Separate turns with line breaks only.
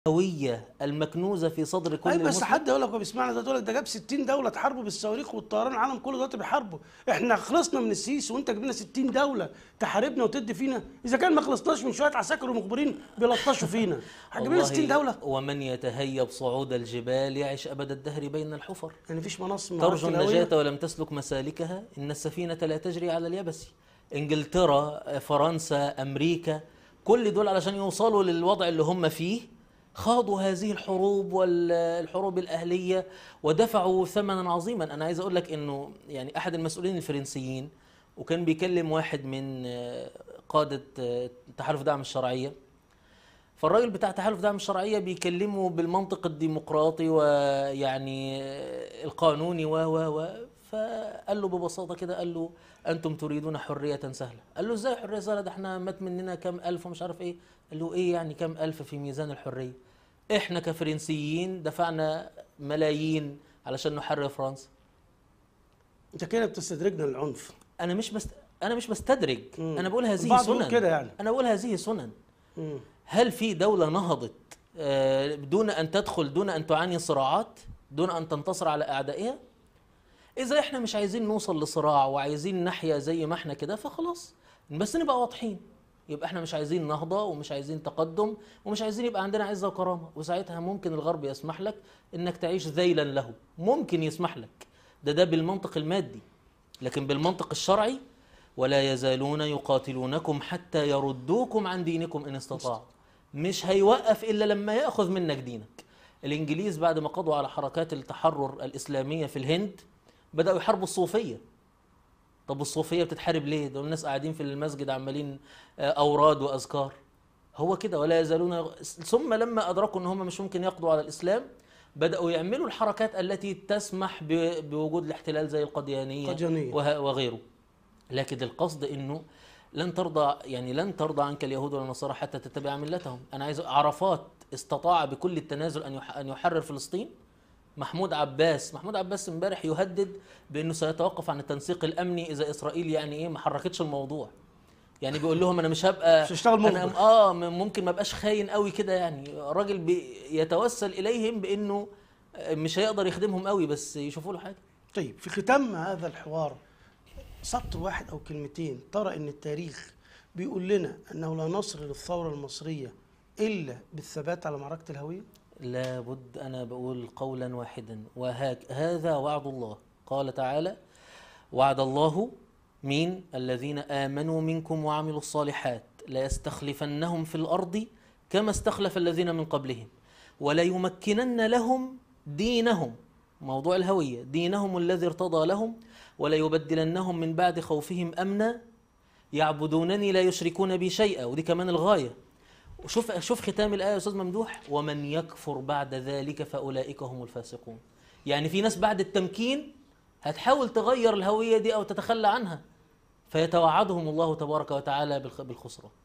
الهوية المكنوزة في صدر كل
اي بس
مسلم
حد يقول لك هو بيسمعنا ده يقول لك ده جاب 60 دوله تحاربوا بالصواريخ والطيران العالم كله دلوقتي بيحاربوا احنا خلصنا من السيسي وانت جبنا 60 دوله تحاربنا وتدي فينا اذا كان ما خلصناش من شويه عساكر ومخبرين بيلطشوا فينا هتجيب لنا 60 دوله
ومن يتهيب صعود الجبال يعش أبد الدهر بين الحفر
يعني مفيش مناص من
ترجو
معركة الهوية؟
النجاة ولم تسلك مسالكها إن السفينة لا تجري على اليبس إنجلترا فرنسا أمريكا كل دول علشان يوصلوا للوضع اللي هم فيه خاضوا هذه الحروب والحروب الأهلية ودفعوا ثمنا عظيما أنا عايز أقول لك أنه يعني أحد المسؤولين الفرنسيين وكان بيكلم واحد من آه، قادة آه، تحالف دعم الشرعية فالراجل بتاع تحالف دعم الشرعيه بيكلمه بالمنطق الديمقراطي ويعني القانوني و و و فقال له ببساطه كده قال له انتم تريدون حريه سهله قال له ازاي حريه سهله ده احنا مات مننا كام الف ومش عارف ايه قال له ايه يعني كام الف في ميزان الحريه احنا كفرنسيين دفعنا ملايين علشان نحرر فرنسا
انت كده بتستدرجنا للعنف
انا مش بست... انا مش بستدرج
مم.
انا بقول هذه
البعض بيقول
سنن
كده يعني.
انا بقول هذه سنن
مم.
هل في دولة نهضت آه، دون أن تدخل دون أن تعاني صراعات دون أن تنتصر على أعدائها إذا إحنا مش عايزين نوصل لصراع وعايزين نحيا زي ما إحنا كده فخلاص بس نبقى واضحين يبقى إحنا مش عايزين نهضة ومش عايزين تقدم ومش عايزين يبقى عندنا عزة وكرامة وساعتها ممكن الغرب يسمح لك إنك تعيش ذيلا له ممكن يسمح لك ده ده بالمنطق المادي لكن بالمنطق الشرعي ولا يزالون يقاتلونكم حتى يردوكم عن دينكم ان استطاعوا مش هيوقف الا لما ياخذ منك دينك الانجليز بعد ما قضوا على حركات التحرر الاسلاميه في الهند بداوا يحاربوا الصوفيه طب والصوفيه بتتحارب ليه دول الناس قاعدين في المسجد عمالين آه، اوراد واذكار هو كده ولا يزالون ثم لما ادركوا ان هم مش ممكن يقضوا على الاسلام بداوا يعملوا الحركات التي تسمح ب- بوجود الاحتلال زي القديانيه
قديانية.
وه- وغيره لكن القصد انه لن ترضى يعني لن ترضى عنك اليهود ولا النصارى حتى تتبع ملتهم انا عايز عرفات استطاع بكل التنازل ان يح- ان يحرر فلسطين محمود عباس محمود عباس امبارح يهدد بانه سيتوقف عن التنسيق الامني اذا اسرائيل يعني ايه ما حركتش الموضوع يعني بيقول لهم انا مش هبقى
مش هشتغل
انا
مخبر.
اه م- ممكن ما ابقاش خاين قوي كده يعني راجل بي- يتوسل اليهم بانه مش هيقدر يخدمهم قوي بس يشوفوا له حاجه
طيب في ختام هذا الحوار سطر واحد او كلمتين ترى ان التاريخ بيقول لنا انه لا نصر للثوره المصريه الا بالثبات على معركه الهويه
لابد أنا بقول قولا واحدا وهاك هذا وعد الله قال تعالى وعد الله مين الذين آمنوا منكم وعملوا الصالحات ليستخلفنهم في الأرض كما استخلف الذين من قبلهم وليمكنن لهم دينهم موضوع الهوية دينهم الذي ارتضى لهم وليبدلنهم من بعد خوفهم أمنا يعبدونني لا يشركون بي شيئا ودي كمان الغاية وشوف شوف ختام الآية يا أستاذ ممدوح ومن يكفر بعد ذلك فأولئك هم الفاسقون يعني في ناس بعد التمكين هتحاول تغير الهوية دي أو تتخلى عنها فيتوعدهم الله تبارك وتعالى بالخ- بالخسران